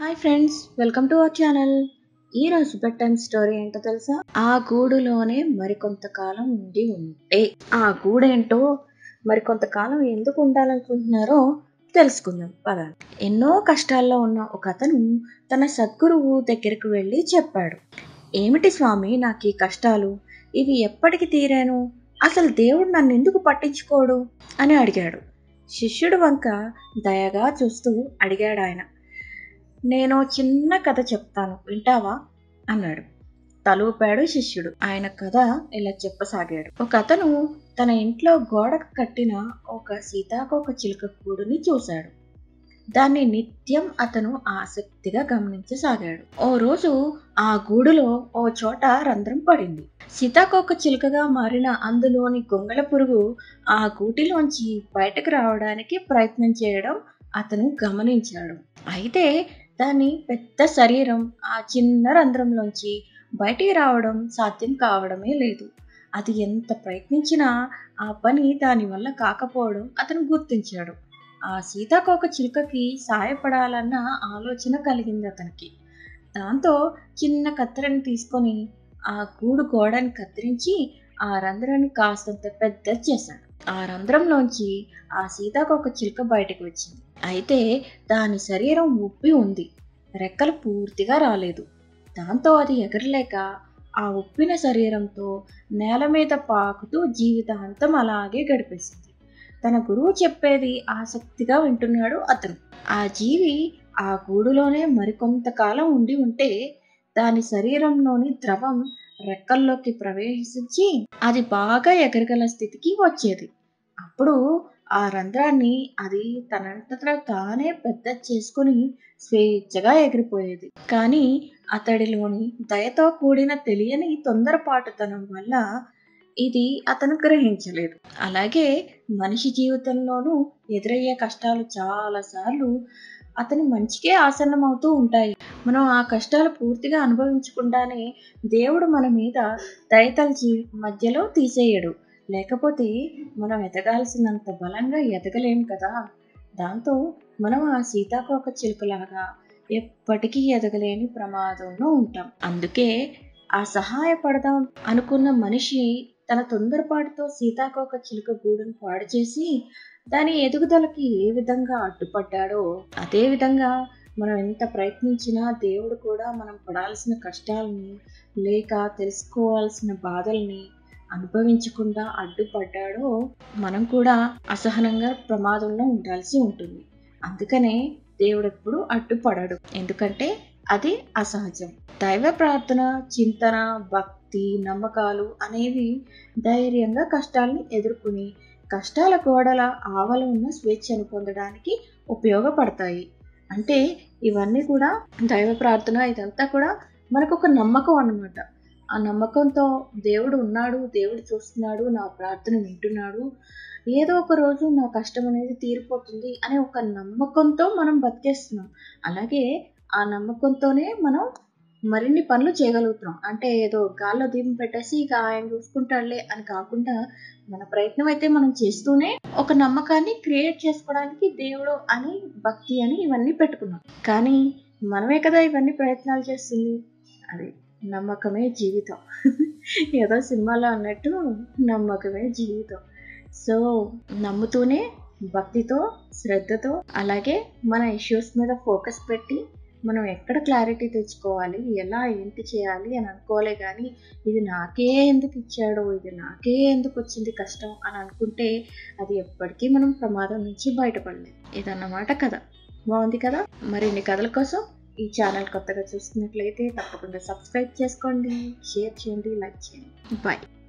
hi friends welcome to our channel ఈ రోజు bed time story ఏంటో తెలుసా ఆ గూడులోనే మరికొంతకాలం ఉండి ఉంటే ఆ గూడేంటో మరికొంతకాలం ఎందుకు ఉండాలనుకుంటున్నారో తెలుసుకుందాం పద ఎన్నో కష్టాల్లో ఉన్న ఒక అతను తన సద్గురువు దగ్గరికి వెళ్ళి చెప్పాడు ఏమిటి స్వామి నాకు ఈ కష్టాలు ఇవి ఎప్పటికి తీరాను అసలు దేవుడు నన్ను ఎందుకు పట్టించుకోడు అని అడిగాడు శిష్యుడు వంక దయగా చూస్తూ అడిగాడు ఆయన నేను చిన్న కథ చెప్తాను వింటావా అన్నాడు తలూపాడు శిష్యుడు ఆయన కథ ఇలా చెప్పసాగాడు ఒక అతను తన ఇంట్లో గోడకు కట్టిన ఒక సీతాకోక చిలుక గూడుని చూశాడు దాన్ని నిత్యం అతను ఆసక్తిగా గమనించసాగాడు ఓ రోజు ఆ గూడులో ఓ చోట రంధ్రం పడింది సీతాకోక చిలుకగా మారిన అందులోని గొంగళ పురుగు ఆ గూటిలోంచి బయటకు రావడానికి ప్రయత్నం చేయడం అతను గమనించాడు అయితే దాని పెద్ద శరీరం ఆ చిన్న రంధ్రంలోంచి బయటికి రావడం సాధ్యం కావడమే లేదు అది ఎంత ప్రయత్నించినా ఆ పని దాని వల్ల కాకపోవడం అతను గుర్తించాడు ఆ సీతాకోక చిలుకకి సాయపడాలన్న ఆలోచన కలిగింది అతనికి దాంతో చిన్న కత్తెరని తీసుకొని ఆ గూడు గోడని కత్తిరించి ఆ రంధ్రాన్ని కాస్తంత పెద్ద చేశాడు ఆ రంధ్రంలోంచి ఆ సీతాకోక చిలుక బయటకు వచ్చింది అయితే దాని శరీరం ఉప్పి ఉంది రెక్కలు పూర్తిగా రాలేదు దాంతో అది ఎగరలేక ఆ ఉప్పిన శరీరంతో నేల మీద పాకుతూ జీవితాంతం అలాగే గడిపేసింది తన గురువు చెప్పేది ఆసక్తిగా వింటున్నాడు అతను ఆ జీవి ఆ గూడులోనే మరికొంతకాలం ఉండి ఉంటే దాని శరీరంలోని ద్రవం రెక్కల్లోకి ప్రవేశించి అది బాగా ఎగరగల స్థితికి వచ్చేది అప్పుడు ఆ రంధ్రాన్ని అది తనంతట తానే పెద్ద చేసుకుని స్వేచ్ఛగా ఎగిరిపోయేది కానీ అతడిలోని దయతో కూడిన తెలియని తొందరపాటుతనం వల్ల ఇది అతను గ్రహించలేదు అలాగే మనిషి జీవితంలోనూ ఎదురయ్యే కష్టాలు చాలాసార్లు అతని మంచికే ఆసన్నమవుతూ ఉంటాయి మనం ఆ కష్టాలు పూర్తిగా అనుభవించకుండానే దేవుడు మన మీద దయతలిచి మధ్యలో తీసేయడు లేకపోతే మనం ఎదగాల్సినంత బలంగా ఎదగలేం కదా దాంతో మనం ఆ సీతాకోక చిలుకలాగా ఎప్పటికీ ఎదగలేని ప్రమాదంలో ఉంటాం అందుకే ఆ సహాయపడదాం అనుకున్న మనిషి తన తొందరపాటుతో సీతాకోక చిలుక గూడును పాడు చేసి దాని ఎదుగుదలకి ఏ విధంగా అడ్డుపడ్డాడో అదే విధంగా మనం ఎంత ప్రయత్నించినా దేవుడు కూడా మనం పడాల్సిన కష్టాలని లేక తెలుసుకోవాల్సిన బాధల్ని అనుభవించకుండా అడ్డుపడ్డాడో మనం కూడా అసహనంగా ప్రమాదంలో ఉండాల్సి ఉంటుంది అందుకనే దేవుడు ఎప్పుడు అడ్డుపడడు ఎందుకంటే అది అసహజం దైవ ప్రార్థన చింతన భక్తి నమ్మకాలు అనేవి ధైర్యంగా కష్టాల్ని ఎదుర్కొని కష్టాల గోడల ఆవల ఉన్న స్వేచ్ఛను పొందడానికి ఉపయోగపడతాయి అంటే ఇవన్నీ కూడా దైవ ప్రార్థన ఇదంతా కూడా మనకు ఒక నమ్మకం అన్నమాట ఆ నమ్మకంతో దేవుడు ఉన్నాడు దేవుడు చూస్తున్నాడు నా ప్రార్థన వింటున్నాడు ఏదో ఒక రోజు నా కష్టం అనేది తీరిపోతుంది అనే ఒక నమ్మకంతో మనం బతికేస్తున్నాం అలాగే ఆ నమ్మకంతోనే మనం మరిన్ని పనులు చేయగలుగుతున్నాం అంటే ఏదో గాల్లో దీపం పెట్టేసి ఇక ఆయన చూసుకుంటాడులే అని కాకుండా మన ప్రయత్నం అయితే మనం చేస్తూనే ఒక నమ్మకాన్ని క్రియేట్ చేసుకోవడానికి దేవుడు అని భక్తి అని ఇవన్నీ పెట్టుకున్నాం కానీ మనమే కదా ఇవన్నీ ప్రయత్నాలు చేస్తుంది అది నమ్మకమే జీవితం ఏదో సినిమాలో అన్నట్టు నమ్మకమే జీవితం సో నమ్ముతూనే భక్తితో శ్రద్ధతో అలాగే మన ఇష్యూస్ మీద ఫోకస్ పెట్టి మనం ఎక్కడ క్లారిటీ తెచ్చుకోవాలి ఎలా ఏంటి చేయాలి అని అనుకోలే కానీ ఇది నాకే ఎందుకు ఇచ్చాడో ఇది నాకే ఎందుకు వచ్చింది కష్టం అని అనుకుంటే అది ఎప్పటికీ మనం ప్రమాదం నుంచి బయటపడలేదు ఇదన్నమాట కథ బాగుంది కదా మరిన్ని కథల కోసం ఈ ఛానల్ కొత్తగా చూస్తున్నట్లయితే తప్పకుండా సబ్స్క్రైబ్ చేసుకోండి షేర్ చేయండి లైక్ చేయండి బాయ్